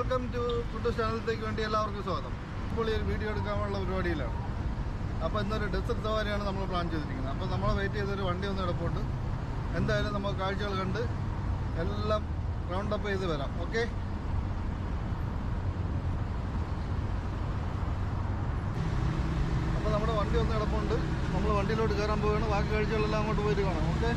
Welcome to Kuttu ചാനലത്തേക്ക് വേണ്ടി എല്ലാവർക്കും സ്വാഗതം ഇപ്പോൾ ഈ ഒരു വീഡിയോ എടുക്കാനുള്ള പരിപാടിയിലാണ് അപ്പോൾ ഇന്നൊരു ഡെസർട്ട് സവാരിയാണ് നമ്മൾ പ്ലാൻ ചെയ്തിരിക്കുന്നത് അപ്പോൾ നമ്മളെ വെയിറ്റ് ചെയ്തൊരു വണ്ടി ഒന്ന് കിടപ്പുണ്ട് എന്തായാലും നമുക്ക് കാഴ്ചകൾ കണ്ട് എല്ലാം റൗണ്ട് അപ്പ് ചെയ്ത് വരാം ഓക്കെ അപ്പോൾ നമ്മുടെ വണ്ടി ഒന്ന് കിടപ്പുണ്ട് നമ്മൾ വണ്ടിയിലോട്ട് കയറാൻ പോവുകയാണ് ബാക്കി കാഴ്ചകളെല്ലാം അങ്ങോട്ട് പോയിട്ട് കാണാം ഓക്കെ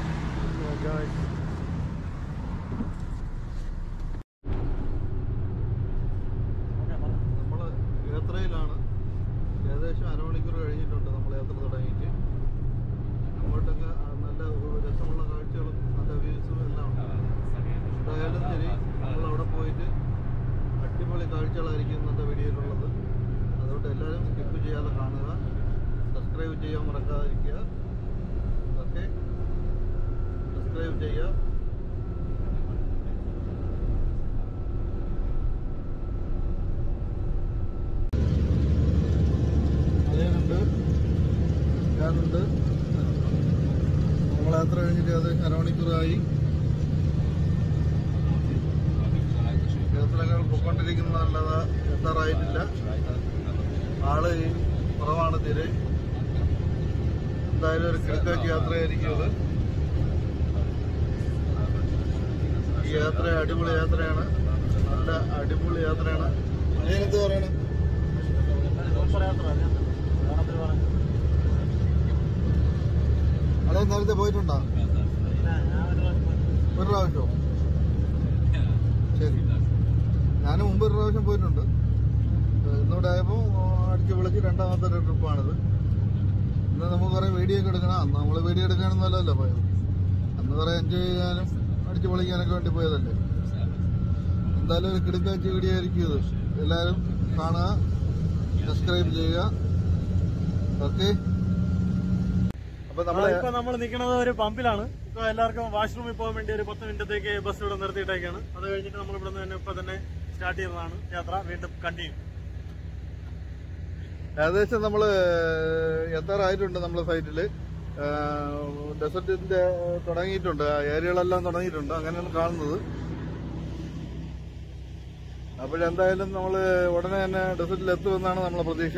നമ്മൾ യാത്രയിലാണ് ഏകദേശം അരമണിക്കൂർ കഴിഞ്ഞിട്ടുണ്ട് നമ്മൾ യാത്ര തുടങ്ങിയിട്ട് അങ്ങോട്ടൊക്കെ നല്ല രസമുള്ള കാഴ്ചകളും നല്ല വ്യൂസും എല്ലാം ഉണ്ട് എന്തായാലും ശരി നമ്മൾ അവിടെ പോയിട്ട് അടിപൊളി കാഴ്ചകളായിരിക്കും ഇന്നത്തെ വീഡിയോയിലുള്ളത് അതുകൊണ്ട് എല്ലാവരും സ്കിപ്പ് ചെയ്യാതെ കാണുക സബ്സ്ക്രൈബ് ചെയ്യാൻ മറക്കാതിരിക്കുക ഓക്കെ സബ്സ്ക്രൈബ് ചെയ്യുക അലയുന്നുണ്ട് ഞാനുണ്ട് നമ്മൾ യാത്ര കഴിഞ്ഞിട്ട് അത് അരമണിക്കൂറായി യാത്രകൾ പൊയ്ക്കൊണ്ടിരിക്കുന്നതല്ലാതെ എത്താറായിട്ടില്ല ആള് കുറവാണ് തീരെ എന്തായാലും ഒരു കിടക്കാക്കി യാത്രയായിരിക്കും അത് ഈ യാത്ര അടിപൊളി യാത്രയാണ് നല്ല അടിപൊളി യാത്രയാണ് അതിനെന്ത് പറയണം അവിടെ നേരത്തെ പോയിട്ടുണ്ടോ ഒരു പ്രാവശ്യമോ ശരി ഞാൻ മുമ്പ് ഒരു പ്രാവശ്യം പോയിട്ടുണ്ട് ഏഹ് ഇന്നിവിടെ ആയപ്പോൾ അടിച്ച് വിളിച്ച് രണ്ടാമത്തെ ഒരു ട്രിപ്പാണിത് ഇന്ന് നമുക്ക് കുറേ വീഡിയോ ഒക്കെ എടുക്കണം അന്ന് നമ്മൾ വീഡിയോ എടുക്കാനൊന്നുമല്ലല്ലോ പോയത് അന്ന് കുറേ എൻജോയ് ചെയ്യാനും അടിച്ച് പൊളിക്കാനൊക്കെ വേണ്ടി പോയതല്ലേ എന്തായാലും ഒരു കിടക്കാച്ച വീഡിയോ ആയിരിക്കും ഇത് എല്ലാവരും കാണുക സബ്സ്ക്രൈബ് ചെയ്യുക ഓക്കെ അപ്പൊ നമ്മള് ഇപ്പൊ നമ്മൾ നിൽക്കുന്നത് ഒരു പമ്പിലാണ് ഇപ്പൊ എല്ലാവർക്കും വാഷ്റൂമിൽ പോകാൻ വേണ്ടി ഒരു പത്ത് മിനിറ്റത്തേക്ക് ബസ് ഇവിടെ നിർത്തിയിട്ടേക്കാണ് അത് കഴിഞ്ഞിട്ട് നമ്മൾ ഇവിടെ നിന്ന് തന്നെ ഇപ്പൊ തന്നെ സ്റ്റാർട്ട് ചെയ്യുന്നതാണ് യാത്ര വീണ്ടും കണ്ടിന്യൂ ഏകദേശം നമ്മള് എത്താറായിട്ടുണ്ട് നമ്മളെ സൈറ്റില് ഡെസർട്ടിന്റെ തുടങ്ങിയിട്ടുണ്ട് ആ ഏരിയകളെല്ലാം തുടങ്ങിയിട്ടുണ്ട് അങ്ങനെയാണ് കാണുന്നത് അപ്പോഴെന്തായാലും നമ്മൾ ഉടനെ തന്നെ ഡെസർട്ടിൽ എത്തുമെന്നാണ് നമ്മളെ പ്രതീക്ഷ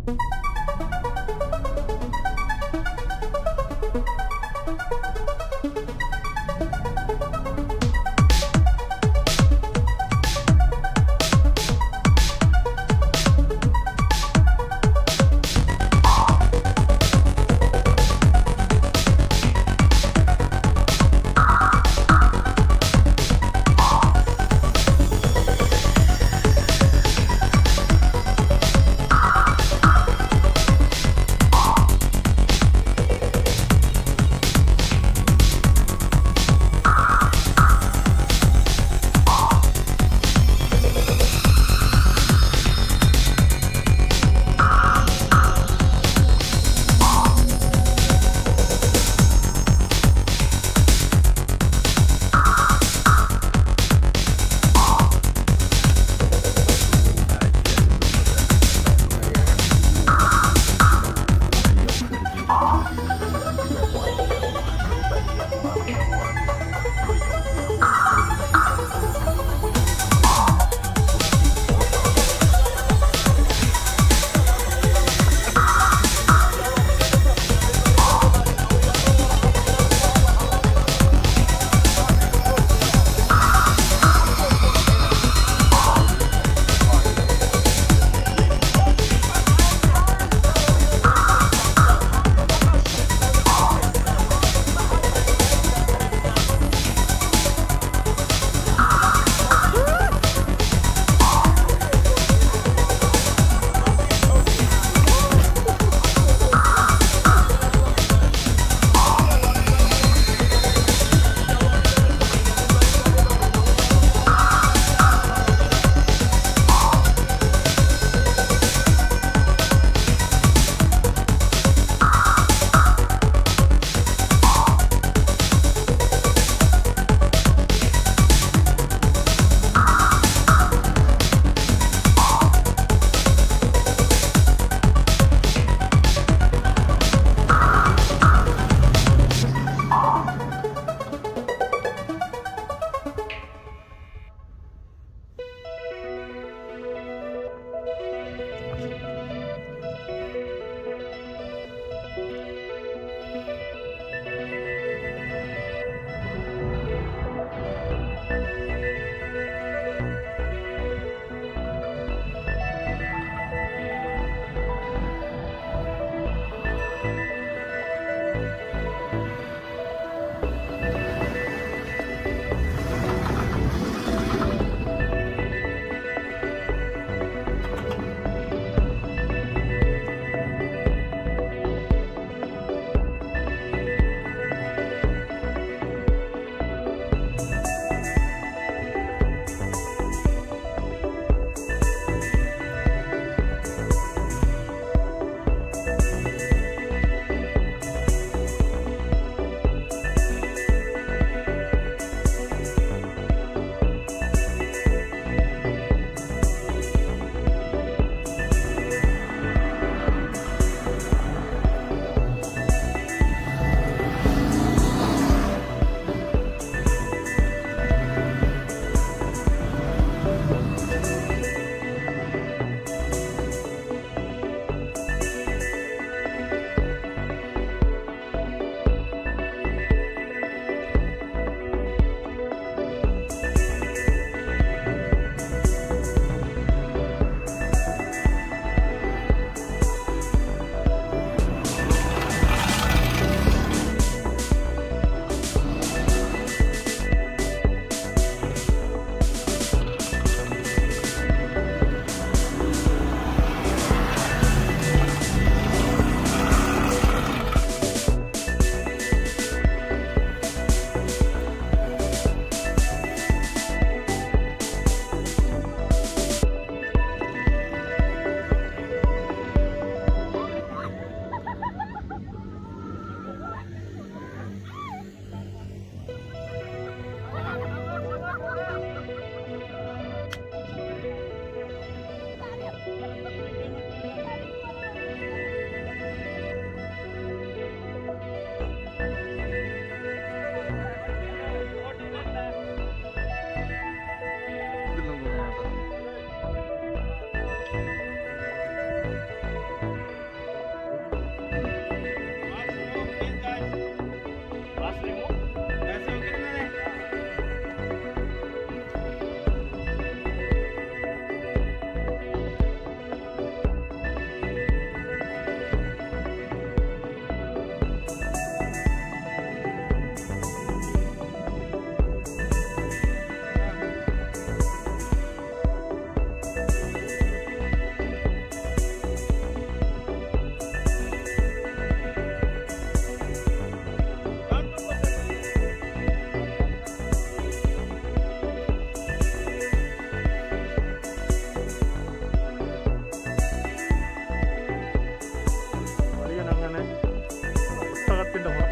ആ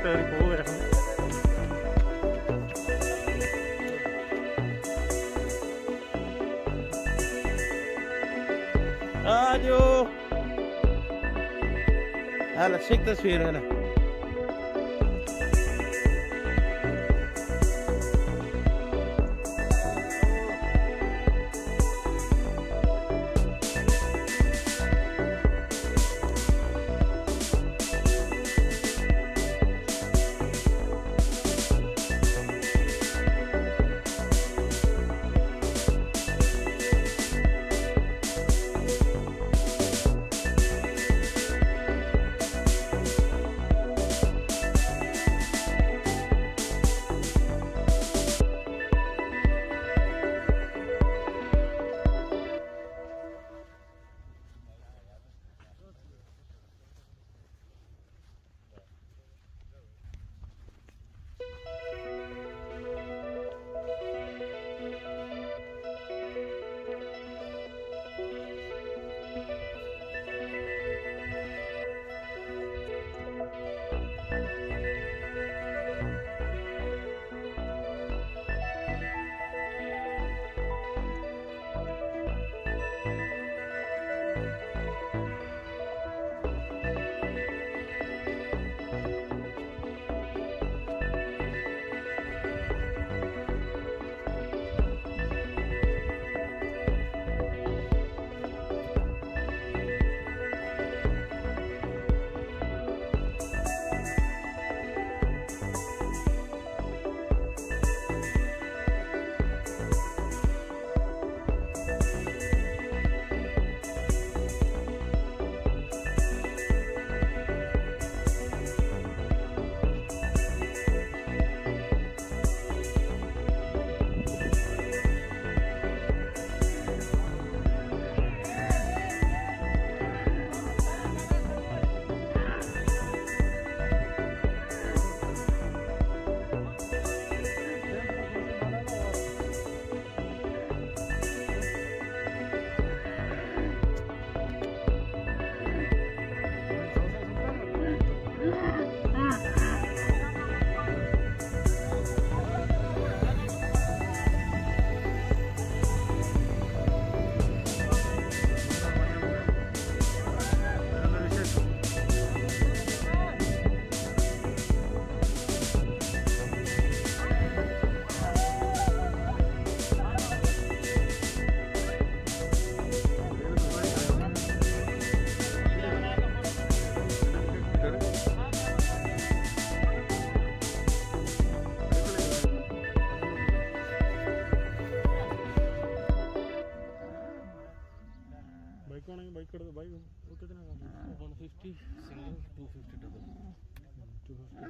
കയറി പോവുകയാണ് راجو هلا شيك تصوير هلا ബൈക്ക് ആണെങ്കിൽ ബൈക്ക് എടുത്ത് bike one fifty single two fifty double two fifty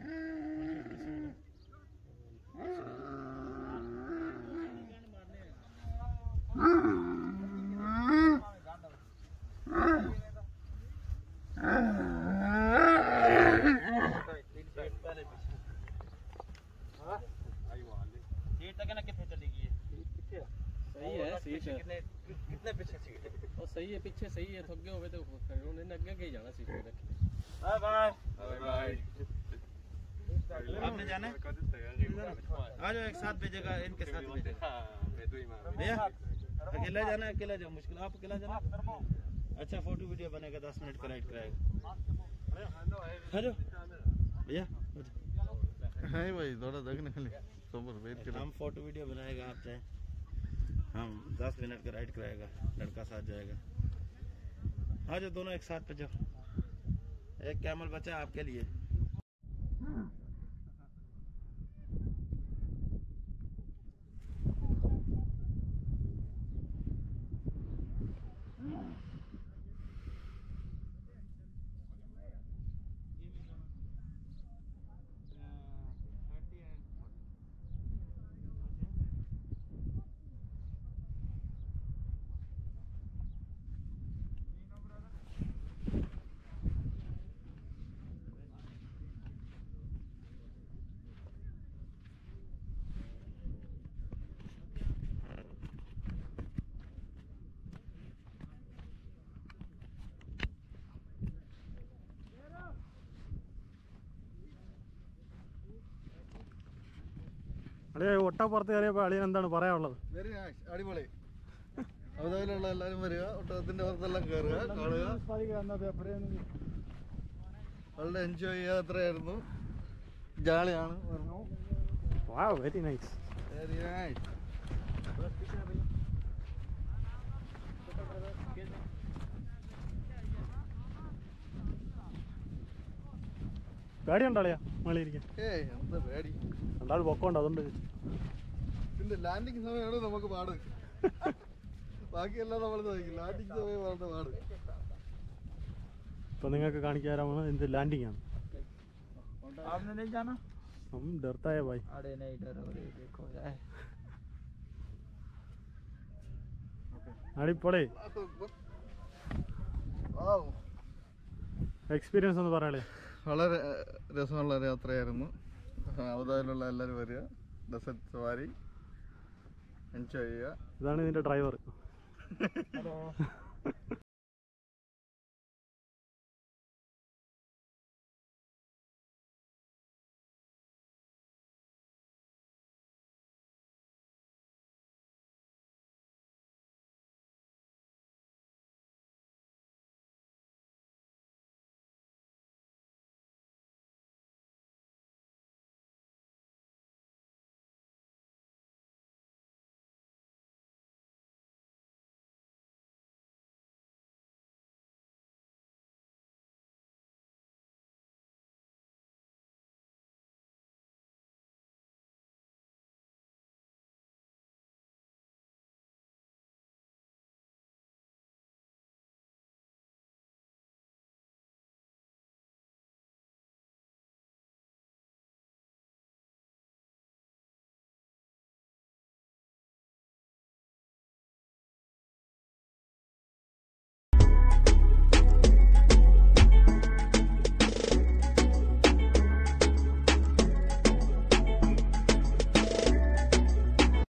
सही है सीट कितने कितने पीछे सीट और सही है पीछे सही है थक गए होवे तो उन्होंने अगे के ही जाना सीट में रख बाय बाय आपने जाना है आ जाओ एक साथ भेजेगा इनके साथ भेजेगा भैया अकेला जाना है अकेला जाओ मुश्किल आप अकेला जाना अच्छा फोटो वीडियो बनेगा दस मिनट का राइड कराएगा आ जाओ भैया आ जाओ। है भाई थोड़ा देखने के लिए सबर वेट करो हम फोटो वीडियो बनाएगा आप चाहे हम दस मिनट का राइड कराएगा लड़का साथ जाएगा आ जाओ दोनों एक साथ पे जाओ एक कैमल बचा है आपके लिए അളിയ ഒട്ടപ്പുറത്ത് കയറിയപ്പോൾ അളിയൻ എന്താണ് പറയാനുള്ളത് വെരി നൈസ് അടിപൊളി അവതായിലുള്ള എല്ലാവരും വരിക ഒട്ടകത്തിന്റെ പുറത്തെല്ലാം കയറുക കാണുക വളരെ എൻജോയ് ചെയ്യുക അത്രയായിരുന്നു ജാളിയാണ് പറഞ്ഞു വാ വെരി നൈസ് വെരി നൈസ് പേടിയുണ്ടോ അളിയ മേളിയിരിക്കാൻ ഏയ് എന്താ പേടി രണ്ടാൾ പൊക്കമുണ്ട് അതുകൊണ്ട് ഇതിന്റെ ലാൻഡിങ് സമയമാണ് നമുക്ക് പാട് ബാക്കിയെല്ലാം നമ്മൾ നോക്കി ലാൻഡിങ് സമയം പറഞ്ഞ പാട് ഇപ്പൊ നിങ്ങൾക്ക് കാണിക്കാൻ തരാമാണ് ഇതിന്റെ ലാൻഡിങ് ആണ് आपने नहीं जाना हम डरता है भाई अरे नहीं डरो रे देखो जाए അടിപൊളി വാവ്. എക്സ്പീരിയൻസ് ഒന്ന് പറയാളേ വളരെ ഏഹ്, രസമുള്ള ഒരു യാത്രയായിരുന്നു അവതാരിലുള്ള എല്ലാവരും വരിക ഡെസർട്ട് സവാരി എൻജോയ് ചെയ്യുക ഇതാണ് ഇതിന്റെ ഡ്രൈവർ